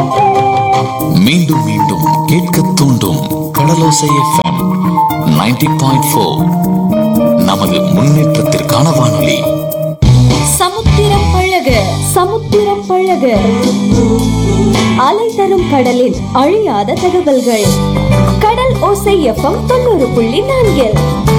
மீண்டும் மீண்டும் கேட்க தூண்டும் கடலோசை எஃப்எம் 90.4 பாயிண்ட் நமது முன்னேற்றத்திற்கான வானொலி சமுத்திரம் பழக சமுத்திரம் பழக அலை தரும் கடலில் அழியாத தகவல்கள் கடல் ஓசை எஃப்எம் தொண்ணூறு புள்ளி நான்கில்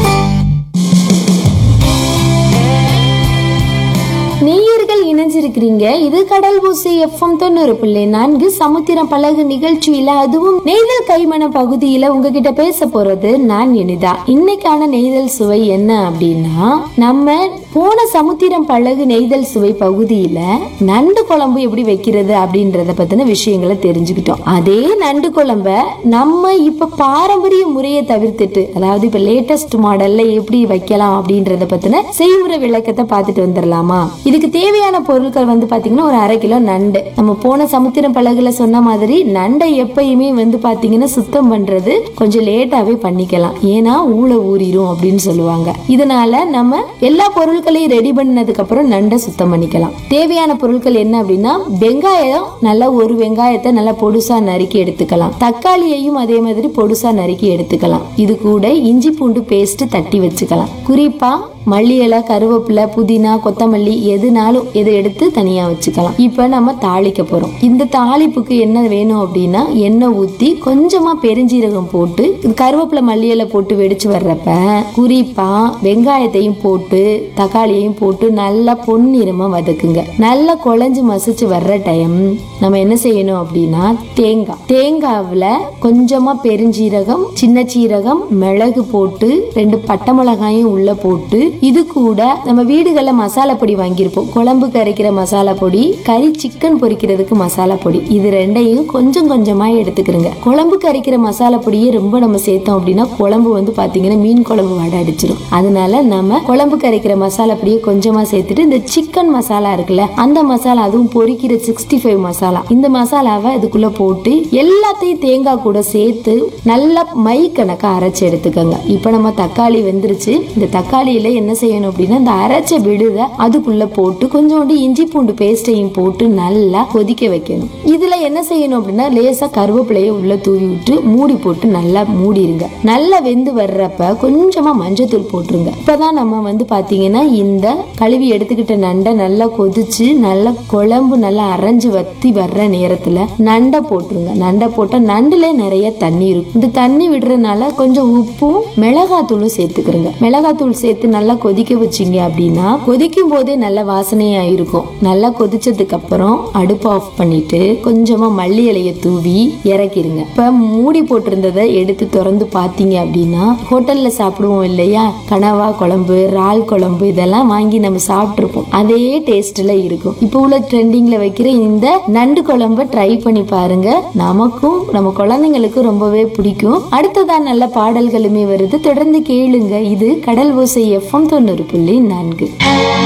நேயர்கள் இணைஞ்சிருக்கிறீங்க இது கடல் ஊசி எஃப்எம் தொண்ணூறு புள்ளி நான்கு சமுத்திரம் பழகு நிகழ்ச்சியில அதுவும் நெய்தல் கைமண பகுதியில உங்ககிட்ட பேச போறது நான் இனிதா இன்னைக்கான நெய்தல் சுவை என்ன அப்படின்னா நம்ம போன சமுத்திரம் பழகு நெய்தல் சுவை பகுதியில நண்டு குழம்பு எப்படி வைக்கிறது அப்படின்றத பத்தின விஷயங்களை தெரிஞ்சுக்கிட்டோம் அதே நண்டு குழம்ப நம்ம இப்ப பாரம்பரிய முறையை தவிர்த்துட்டு அதாவது இப்ப லேட்டஸ்ட் மாடல்ல எப்படி வைக்கலாம் அப்படின்றத பத்தின செய்முறை விளக்கத்தை பார்த்துட்டு வந்துடலாமா இதுக்கு தேவையான பொருட்கள் வந்து பாத்தீங்கன்னா ஒரு அரை கிலோ நண்டு நம்ம போன சமுத்திரம் பழகுல சொன்ன மாதிரி நண்டை எப்பயுமே வந்து பாத்தீங்கன்னா சுத்தம் பண்றது கொஞ்சம் லேட்டாவே பண்ணிக்கலாம் ஏன்னா ஊழ ஊறிடும் அப்படின்னு சொல்லுவாங்க இதனால நம்ம எல்லா பொருட்களையும் ரெடி பண்ணதுக்கு அப்புறம் நண்டை சுத்தம் பண்ணிக்கலாம் தேவையான பொருட்கள் என்ன அப்படின்னா வெங்காயம் நல்லா ஒரு வெங்காயத்தை நல்லா பொடுசா நறுக்கி எடுத்துக்கலாம் தக்காளியையும் அதே மாதிரி பொடுசா நறுக்கி எடுத்துக்கலாம் இது கூட இஞ்சி பூண்டு பேஸ்ட் தட்டி வச்சுக்கலாம் குறிப்பா மல்லி இலை கருவேப்பிலை புதினா கொத்தமல்லி எதுனாலும் எதை எடுத்து தனியா வச்சுக்கலாம் இப்ப நம்ம தாளிக்க போறோம் இந்த தாளிப்புக்கு என்ன வேணும் அப்படின்னா எண்ணெய் ஊத்தி கொஞ்சமா பெருஞ்சீரகம் போட்டு இது கருவேப்பிலை மல்லி இலை போட்டு வெடிச்சு வர்றப்ப குறிப்பா வெங்காயத்தையும் போட்டு தக்காளியையும் போட்டு நல்லா பொன்னிறமா வதக்குங்க நல்லா குழஞ்சு மசிச்சு வர்ற டைம் நம்ம என்ன செய்யணும் அப்படின்னா தேங்காய் தேங்காவுல கொஞ்சமா பெருஞ்சீரகம் சின்ன சீரகம் மிளகு போட்டு ரெண்டு பட்டை மிளகாயும் உள்ள போட்டு இது கூட நம்ம வீடுகளில் மசாலா பொடி வாங்கியிருப்போம் குழம்புக்கு அரைக்கிற மசாலா பொடி கறி சிக்கன் பொரிக்கிறதுக்கு மசாலா பொடி இது ரெண்டையும் கொஞ்சம் கொஞ்சமா எடுத்துக்கிறோங்க குழம்புக்கு அரைக்கிற மசாலா பொடியை ரொம்ப நம்ம சேர்த்தோம் அப்படின்னா குழம்பு வந்து பாத்தீங்கன்னா மீன் குழம்பு வடை அடிச்சிடும் அதனால நம்ம குழம்புக்கு அரைக்கிற மசாலா பொடியை கொஞ்சமா சேர்த்துட்டு இந்த சிக்கன் மசாலா இருக்குல்ல அந்த மசாலா அதுவும் பொரிக்கிற சிக்ஸ்டி ஃபைவ் மசாலா இந்த மசாலாவை இதுக்குள்ள போட்டு எல்லாத்தையும் தேங்காய் கூட சேர்த்து நல்லா மை கணக்கா அரைச்சு எடுத்துக்கோங்க இப்போ நம்ம தக்காளி வெந்துருச்சு இந்த தக்காளியில என்ன செய்யணும் அப்படின்னா இந்த அரைச்ச விடுத அதுக்குள்ள போட்டு கொஞ்சோண்டு இஞ்சி பூண்டு பேஸ்டையும் போட்டு நல்லா கொதிக்க வைக்கணும் இதுல என்ன செய்யணும் அப்படின்னா லேசா கருவேப்பிலையை உள்ள தூவி விட்டு மூடி போட்டு நல்லா மூடிருங்க நல்லா வெந்து வர்றப்ப கொஞ்சமா மஞ்சத்தூள் போட்டுருங்க இப்பதான் நம்ம வந்து பாத்தீங்கன்னா இந்த கழுவி எடுத்துக்கிட்ட நண்டை நல்லா கொதிச்சு நல்லா குழம்பு நல்லா அரைஞ்சு வத்தி வர்ற நேரத்துல நண்டை போட்டுருங்க நண்டை போட்டா நண்டுல நிறைய தண்ணி இருக்கும் இந்த தண்ணி விடுறதுனால கொஞ்சம் உப்பும் மிளகாத்தூளும் சேர்த்துக்கிறோங்க மிளகாத்தூள் சேர்த்து நல்லா கொதிக்க வச்சீங்க அப்படின்னா கொதிக்கும் போதே நல்ல வாசனையா இருக்கும் நல்லா கொதிச்சதுக்கு அப்புறம் அடுப்பு ஆஃப் பண்ணிட்டு கொஞ்சமா மல்லி இலைய தூவி இறக்கிருங்க இப்ப மூடி போட்டிருந்ததை எடுத்து திறந்து பாத்தீங்க அப்படின்னா ஹோட்டல்ல சாப்பிடுவோம் இல்லையா கனவா குழம்பு இறால் குழம்பு இதெல்லாம் வாங்கி நம்ம சாப்பிட்டுருப்போம் அதே டேஸ்ட்ல இருக்கும் இப்போ உள்ள ட்ரெண்டிங்ல வைக்கிற இந்த நண்டு குழம்ப ட்ரை பண்ணி பாருங்க நமக்கும் நம்ம குழந்தைங்களுக்கும் ரொம்பவே பிடிக்கும் அடுத்ததா நல்ல பாடல்களுமே வருது தொடர்ந்து கேளுங்க இது கடல் ஓசை எஃப்எம் தொண்ணூறு புள்ளி நான்கு